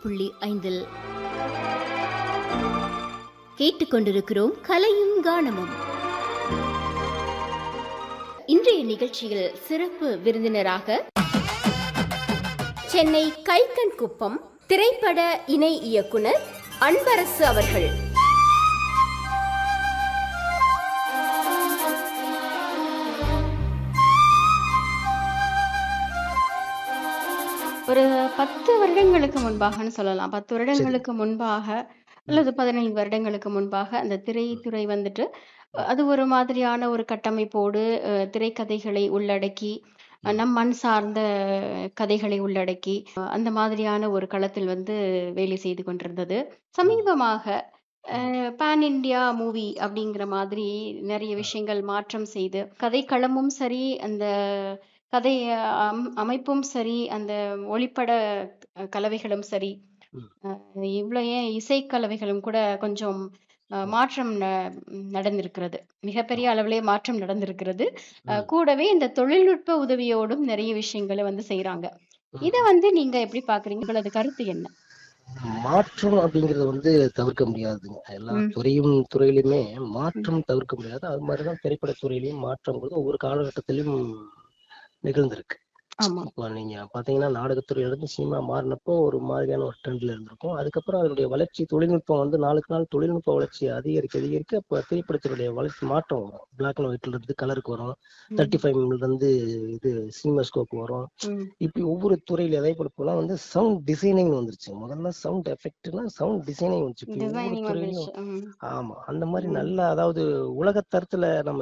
புள்ளி ஐந்தில் கேட்டுக்கொண்டிருக்கிறோம் கலையும் கானமும் இன்றைய நிகழ்ச்சியில் சிறப்பு விருந்தினராக சென்னை கைக்கன் குப்பம் திரைப்பட இணை இயக்குனர் அன்பரசு அவர்கள் ஒரு பத்து வருடங்களுக்கு முன்பாகன்னு சொல்லலாம் பத்து வருடங்களுக்கு முன்பாக அல்லது பதினைந்து வருடங்களுக்கு முன்பாக அந்த திரைத்துறை வந்துட்டு அஹ், அது ஒரு மாதிரியான ஒரு கட்டமைப்போடு அஹ், திரைக்கதைகளை உள்ளடக்கி அஹ், நம் மண் சார்ந்த கதைகளை உள்ளடக்கி அஹ், அந்த மாதிரியான ஒரு களத்தில் வந்து வேலை செய்து கொண்டிருந்தது சமீபமாக பேன் இந்தியா மூவி அப்படிங்கிற மாதிரி நிறைய விஷயங்கள் மாற்றம் செய்து கதைக்களமும் சரி அந்த கதை அம் அமைப்பும் சரி அந்த ஒளிப்பட அஹ், கலவைகளும் சரி ம். அஹ், இவ்வளவு ஏன் இசைக்கலவைகளும் கூட கொஞ்சம் அஹ், மாற்றம் ந- நடந்திருக்கிறது மிகப்பெரிய அளவிலே மாற்றம் நடந்திருக்கிறது அஹ், ம். கூடவே இந்த தொழில்நுட்ப உதவியோடும் நிறைய விஷயங்களை வந்து செய்றாங்க ம். இத வந்து நீங்க எப்படி பாக்குறீங்க உங்களது கருத்து என்ன மாற்றம் அப்படிங்கறது வந்து தவிர்க்க முடியாதுங்க எல்லா ம். துறையும் துறையிலுமே மாற்றம் தவிர்க்க முடியாது அது மாதிரிதான் திரைப்பட துறையிலையும் மாற்றம்ங்கிறது ஒவ்வொரு காலகட்டத்திலும் நிகழ்ந்திருக்கு ஆமா இப்போ நீங்க பாத்தீங்கன்னா நாடகத்துறையில இருந்து சினிமா மாறினப்போ ஒரு மாதிரியான ஒரு ட்ரெண்ட்ல இருந்திருக்கும் அதுக்கப்புறம் அதனுடைய வளர்ச்சி தொழில்நுட்பம் வந்து நாளுக்கு நாள் தொழில்நுட்ப வளர்ச்சி அதிகரிக்க அதிகரிக்க இப்போ திரைப்படத்தினுடைய வளர்ச்சி மாற்றம் வரும் பிளாக் அண்ட் ஒயிட்ல இருந்து கலருக்கு வரும் ம். தேர்ட்டி ஃபைவ் இருந்து இது சினிமா ஸ்கோப் வரும் ம். இப்படி ஒவ்வொரு துறையில எதை போல வந்து சவுண்ட் டிசைனிங் வந்துருச்சு முதல்ல சவுண்ட் எஃபெக்ட்னா சவுண்ட் டிசைனிங் வந்துச்சு இப்ப ஒவ்வொரு டிசைனிங் துறையிலும் வந்துருச்சு ம். ஆமா அந்த மாதிரி ம். நல்ல அதாவது உலக தரத்துல நம்ம